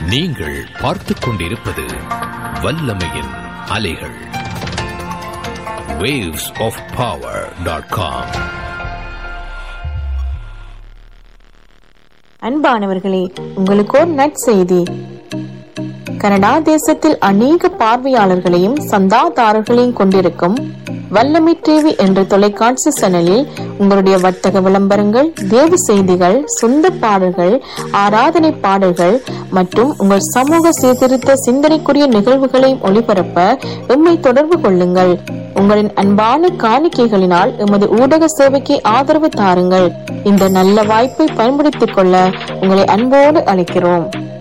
நீங்கள் பார்த்துக் கொண்டிருப்பது வல்லமையின் அலைகள் waves of power.com அன்பானவர்களே உங்களுக்கு ஒரு நற்செய்தி கனடா தேசத்தில் அநேக பார்வையாளர்களையும் சந்தாதாரர்களையும் கொண்டிருக்கும் வல்லமை டிவி என்ற தொலைக்காட்சி சேனலில் உங்களுடைய வர்த்தக விளம்பரங்கள் தேவ செய்திகள் சொந்த பாடல்கள் ஆராதனை பாடல்கள் மற்றும் உங்கள் சமூக சீர்திருத்த சிந்தனைக்குரிய நிகழ்வுகளை ஒளிபரப்ப எம்மை தொடர்பு கொள்ளுங்கள் உங்களின் அன்பான காணிக்கைகளினால் எமது ஊடக சேவைக்கு ஆதரவு தாருங்கள் இந்த நல்ல வாய்ப்பை பயன்படுத்திக் கொள்ள உங்களை அன்போடு அழைக்கிறோம்